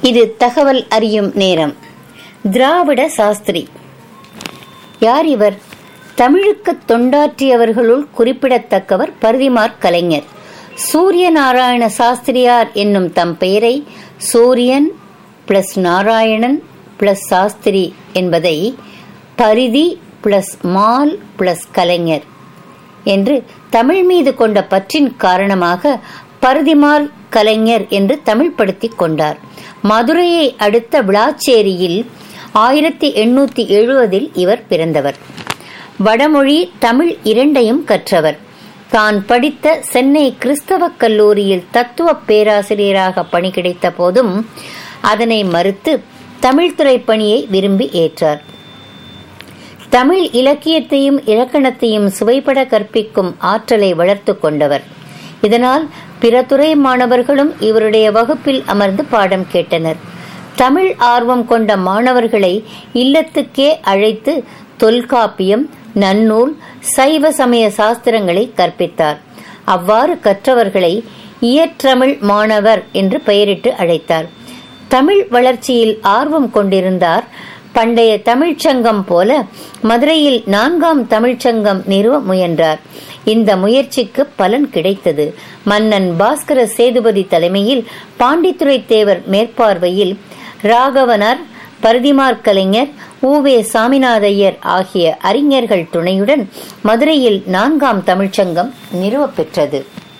இது தகவல் அறியும் நேரம் திராவிட சாஸ்திரி யார் இவர் தமிழுக்கு தொண்டாற்றியவர்களுள் குறிப்பிடத்தக்கவர் பரிதிமார் கலைஞர் சூரிய நாராயண சாஸ்திரியார் என்னும் தம் பெயரை சூரியன் பிளஸ் நாராயணன் பிளஸ் சாஸ்திரி என்பதை பரிதி பிளஸ் மால் பிளஸ் கலைஞர் என்று தமிழ் மீது கொண்ட பற்றின் காரணமாக பருதிமார் கலைஞர் என்று தமிழ்படுத்திக் கொண்டார் மதுரையை அடுத்த விளாச்சேரியில் ஆயிரத்தி எண்ணூத்தி எழுபதில் இவர் பிறந்தவர் வடமொழி தமிழ் இரண்டையும் கற்றவர் தான் படித்த சென்னை கிறிஸ்தவ கல்லூரியில் தத்துவ பேராசிரியராக பணி கிடைத்த போதும் அதனை மறுத்து தமிழ்துறை பணியை விரும்பி ஏற்றார் தமிழ் இலக்கியத்தையும் இலக்கணத்தையும் சுவைபட கற்பிக்கும் ஆற்றலை வளர்த்து கொண்டவர் இதனால் பிற துறை மாணவர்களும் இவருடைய வகுப்பில் அமர்ந்து பாடம் கேட்டனர் தமிழ் ஆர்வம் கொண்ட மாணவர்களை இல்லத்துக்கே அழைத்து தொல்காப்பியம் நன்னூல் சைவ சமய சாஸ்திரங்களை கற்பித்தார் அவ்வாறு கற்றவர்களை இயற்றமிழ் மாணவர் என்று பெயரிட்டு அழைத்தார் தமிழ் வளர்ச்சியில் ஆர்வம் கொண்டிருந்தார் பண்டைய தமிழ்ச்சங்கம் போல மதுரையில் நான்காம் தமிழ்ச்சங்கம் நிறுவ முயன்றார் இந்த முயற்சிக்கு பலன் கிடைத்தது மன்னன் பாஸ்கர சேதுபதி தலைமையில் பாண்டித்துறை தேவர் மேற்பார்வையில் ராகவனர் பரதிமார் கலைஞர் ஊவே சாமிநாதையர் ஆகிய அறிஞர்கள் துணையுடன் மதுரையில் நான்காம் தமிழ்ச்சங்கம் நிறுவப்பெற்றது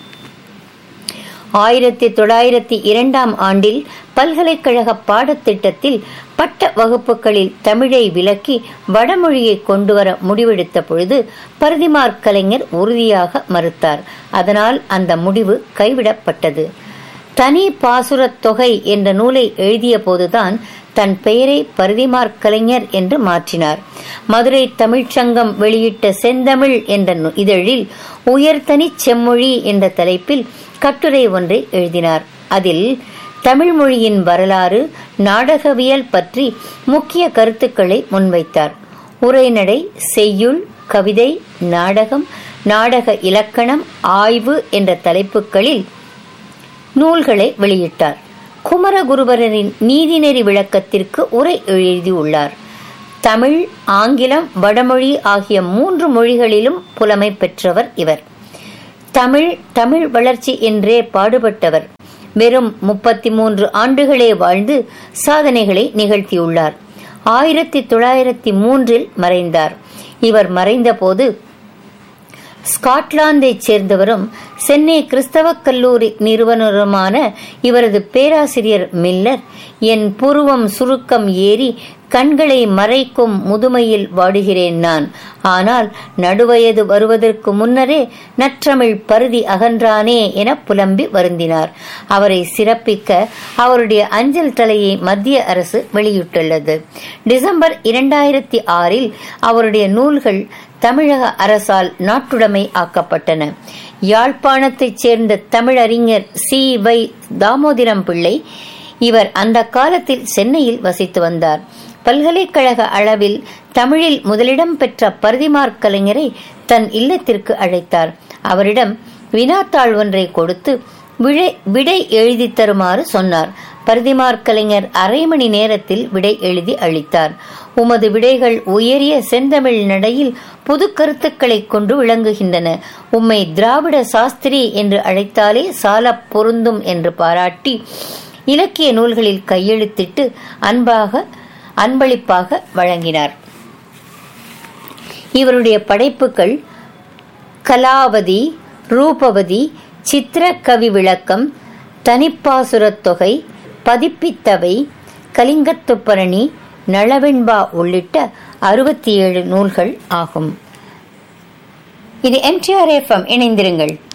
ஆயிரத்தி தொள்ளாயிரத்தி இரண்டாம் ஆண்டில் பல்கலைக்கழக பாடத்திட்டத்தில் பட்ட வகுப்புகளில் தமிழை விலக்கி வடமொழியை கொண்டுவர முடிவெடுத்த பொழுது பரதிமார் கலைஞர் உறுதியாக மறுத்தார் அதனால் அந்த முடிவு கைவிடப்பட்டது தனி பாசுரத் தொகை என்ற நூலை எழுதிய போதுதான் தன் பெயரை பரதிமார் கலைஞர் என்று மாற்றினார் மதுரை தமிழ்ச்சங்கம் வெளியிட்ட செந்தமிழ் என்ற இதழில் உயர்தனி செம்மொழி என்ற தலைப்பில் கட்டுரை ஒன்றை எழுதினார் அதில் தமிழ் மொழியின் வரலாறு நாடகவியல் பற்றி முக்கிய கருத்துக்களை முன்வைத்தார் உரைநடை செய்யுள் கவிதை நாடகம் நாடக இலக்கணம் ஆய்வு என்ற தலைப்புகளில் நூல்களை வெளியிட்டார் குமரகுருபரரின் நீதிநெறி விளக்கத்திற்கு உரை எழுதியுள்ளார் தமிழ் ஆங்கிலம் வடமொழி ஆகிய மூன்று மொழிகளிலும் புலமை பெற்றவர் இவர் தமிழ் தமிழ் வளர்ச்சி என்றே பாடுபட்டவர் வெறும் முப்பத்தி மூன்று ஆண்டுகளே வாழ்ந்து சாதனைகளை நிகழ்த்தியுள்ளார் ஆயிரத்தி தொள்ளாயிரத்தி மூன்றில் மறைந்தார் இவர் மறைந்தபோது ஸ்காட்லாந்தைச் சேர்ந்தவரும் சென்னை கிறிஸ்தவ கல்லூரி நிறுவனருமான இவரது பேராசிரியர் மில்லர் என் புருவம் சுருக்கம் ஏறி கண்களை மறைக்கும் முதுமையில் வாடுகிறேன் நான் ஆனால் நடுவயது வருவதற்கு முன்னரே நற்றமிழ் பருதி அகன்றானே என புலம்பி வருந்தினார் அவரை சிறப்பிக்க அவருடைய அஞ்சல் தலையை மத்திய அரசு வெளியிட்டுள்ளது டிசம்பர் இரண்டாயிரத்தி ஆறில் அவருடைய நூல்கள் தமிழக அரசால் நாட்டுடைமை ஆக்கப்பட்டன யாழ்ப்பாணத்தைச் சேர்ந்த தமிழறிஞர் சி வை தாமோதிரம் பிள்ளை இவர் அந்த காலத்தில் சென்னையில் வசித்து வந்தார் பல்கலைக்கழக அளவில் தமிழில் முதலிடம் பெற்ற பரதிமார் கலைஞரை தன் இல்லத்திற்கு அழைத்தார் அவரிடம் வினாத்தாள் ஒன்றை கொடுத்து விடை விடை எழுதி தருமாறு சொன்னார் பரதிமார் கலைஞர் அரை மணி நேரத்தில் விடை எழுதி அளித்தார் உமது விடைகள் உயரிய செந்தமிழ் நடையில் புது கருத்துக்களை கொண்டு விளங்குகின்றன உம்மை திராவிட சாஸ்திரி என்று அழைத்தாலே சால பொருந்தும் என்று பாராட்டி இலக்கிய நூல்களில் கையெழுத்திட்டு அன்பாக அன்பளிப்பாக வழங்கினார் இவருடைய படைப்புகள் கலாவதி ரூபவதி சித்திர கவி விளக்கம் தனிப்பாசுரத் தொகை பதிப்பித்தவை கலிங்கத்துப்பரணி நளவெண்பா உள்ளிட்ட அறுபத்தி ஏழு நூல்கள் ஆகும் இது எம்டிஆர் எஃப்எம் இணைந்திருங்கள்